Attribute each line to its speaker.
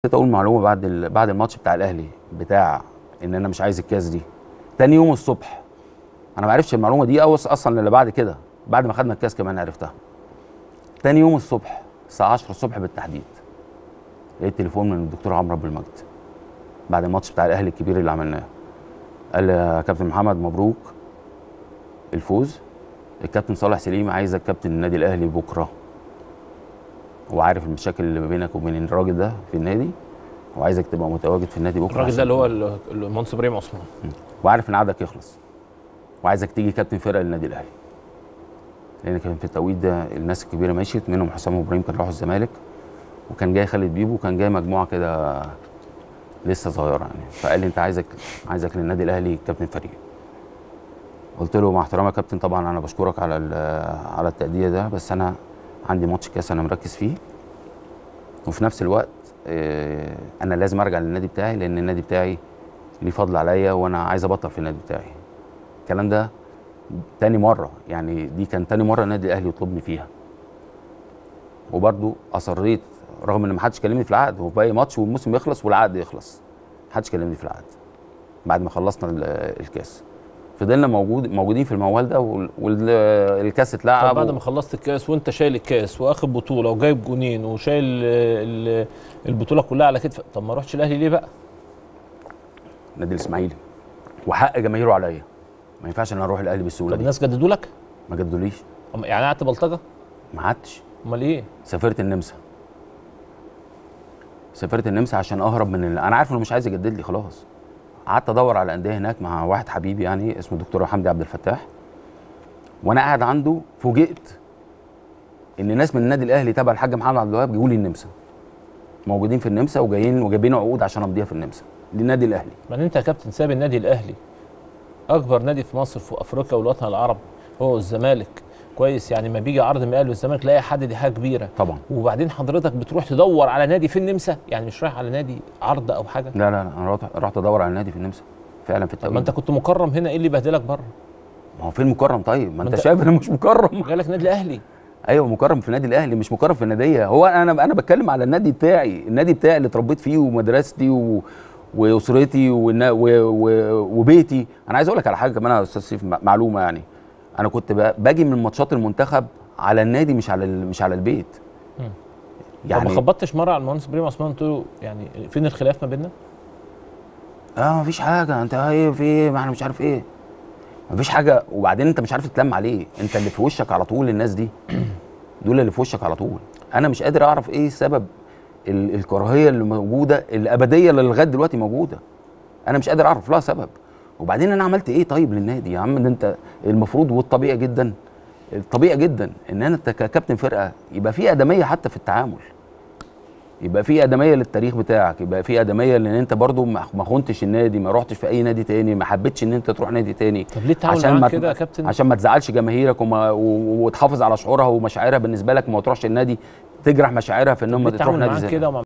Speaker 1: نسيت اقول معلومه بعد ال... بعد الماتش بتاع الاهلي بتاع ان انا مش عايز الكاس دي تاني يوم الصبح انا ما عرفتش المعلومه دي أو اصلا اللي بعد كده بعد ما خدنا الكاس كمان عرفتها تاني يوم الصبح الساعه 10 الصبح بالتحديد لقيت تليفون من الدكتور عمرو عبد المجيد بعد الماتش بتاع الاهلي الكبير اللي عملناه قال لي يا كابتن محمد مبروك الفوز الكابتن صالح سليم عايزك كابتن النادي الاهلي بكره وعارف المشاكل اللي ما بينك وبين الراجل ده في النادي وعايزك تبقى متواجد في النادي بكره
Speaker 2: الراجل
Speaker 1: عشان-
Speaker 2: ده اللي هو ال- المنصب ابراهيم عثمان
Speaker 1: وعارف ان عقدك يخلص وعايزك تيجي كابتن فرقه للنادي الاهلي لان كان في التوقيت ده الناس الكبيره مشيت منهم حسام ابراهيم كان راحوا الزمالك وكان جاي خالد بيبو وكان جاي مجموعه كده لسه صغيره يعني فقال لي انت عايزك عايزك للنادي الاهلي كابتن فريق قلت له مع احترامي يا كابتن طبعا انا بشكرك على ال- على التأدية ده بس انا عندي ماتش كاس انا مركز فيه وفي نفس الوقت آه، انا لازم ارجع للنادي بتاعي لان النادي بتاعي ليه فضل عليا وانا عايز ابطل في النادي بتاعي الكلام ده تاني مره يعني دي كان تاني مره النادي الاهلي يطلبني فيها وبرضو اصريت رغم ان ما حدش كلمني في العقد وفي اي ماتش والموسم يخلص والعقد يخلص ما حدش كلمني في العقد بعد ما خلصنا ال- الكاس فضلنا موجود موجودين في الموال ده والكاس
Speaker 2: طب
Speaker 1: اتلعب
Speaker 2: بعد
Speaker 1: و-
Speaker 2: ما خلصت الكاس وانت شايل الكاس واخد بطوله وجايب جونين وشايل ال- ال- البطوله كلها على كتفك طب ما رحتش الاهلي ليه بقى؟
Speaker 1: النادي الاسماعيلي وحق جماهيره عليا ما ينفعش ان أنا اروح الاهلي بالسهوله
Speaker 2: طب
Speaker 1: دي
Speaker 2: الناس جددوا لك؟
Speaker 1: ما جدوليش
Speaker 2: أم- يعني قعدت بلطجه؟
Speaker 1: ما عدتش
Speaker 2: امال ايه؟
Speaker 1: سافرت النمسا سافرت النمسا عشان اهرب من ال... انا عارف انه مش عايز يجدد لي خلاص قعدت ادور على انديه هناك مع واحد حبيبي يعني اسمه دكتور حمدي عبد الفتاح وانا قاعد عنده فوجئت ان ناس من النادي الاهلي تبع الحاج محمد عبد الوهاب جيوا لي النمسا موجودين في النمسا وجايين وجايبين عقود عشان امضيها في النمسا للنادي الاهلي
Speaker 2: بعدين انت يا كابتن ساب النادي الاهلي اكبر نادي في مصر في افريقيا والوطن العربي هو الزمالك كويس يعني ما بيجي عرض من الاهلي والزمالك لا حد دي حاجه كبيره
Speaker 1: طبعا
Speaker 2: وبعدين حضرتك بتروح تدور على نادي في النمسا يعني مش رايح على نادي عرض او حاجه
Speaker 1: لا لا لا انا رحت رحت ادور على النادي في النمسا فعلا في
Speaker 2: طب ما
Speaker 1: التوقيت
Speaker 2: انت كنت مكرم هنا ايه اللي بهدلك بره؟
Speaker 1: ما هو فين مكرم طيب ما انت
Speaker 2: انت-
Speaker 1: شايف انا مش مكرم
Speaker 2: جالك نادي الاهلي
Speaker 1: ايوه مكرم في النادي الاهلي مش مكرم في الناديه هو انا انا بتكلم على النادي بتاعي النادي بتاعي اللي اتربيت فيه ومدرستي و... واسرتي والنا- و... و... وبيتي انا عايز اقول لك على حاجه كمان يا استاذ سيف م- معلومه يعني انا كنت ب... باجي من ماتشات المنتخب على النادي مش على ال... مش على البيت
Speaker 2: مم. يعني
Speaker 1: يعني
Speaker 2: طب ما خبطتش مره على المهندس ابراهيم عثمان قلت له يعني فين الخلاف ما بيننا؟
Speaker 1: اه مفيش حاجه انت ايه في ايه ما احنا مش عارف ايه مفيش حاجه وبعدين انت مش عارف تتلم عليه انت اللي في وشك على طول الناس دي دول اللي في وشك على طول انا مش قادر اعرف ايه سبب ال- الكراهيه اللي موجوده الابديه اللي لغايه دلوقتي موجوده انا مش قادر اعرف لها سبب وبعدين انا عملت ايه طيب للنادي يا عم ده انت المفروض والطبيعي جدا الطبيعي جدا ان انا ككابتن فرقه يبقى في ادميه حتى في التعامل يبقى في ادميه للتاريخ بتاعك يبقى في ادميه لان انت برضو ما ما خنتش النادي ما رحتش في اي نادي تاني ما حبيتش ان انت تروح نادي تاني
Speaker 2: طب ليه التعامل
Speaker 1: عشان ما
Speaker 2: معاك
Speaker 1: ت-
Speaker 2: كده يا كابتن؟
Speaker 1: عشان ما تزعلش جماهيرك وما و- وتحافظ على شعورها ومشاعرها بالنسبه لك وما تروحش النادي تجرح مشاعرها في ان
Speaker 2: ليه
Speaker 1: هم تروح
Speaker 2: التعامل
Speaker 1: نادي
Speaker 2: معاك
Speaker 1: زي
Speaker 2: كده وما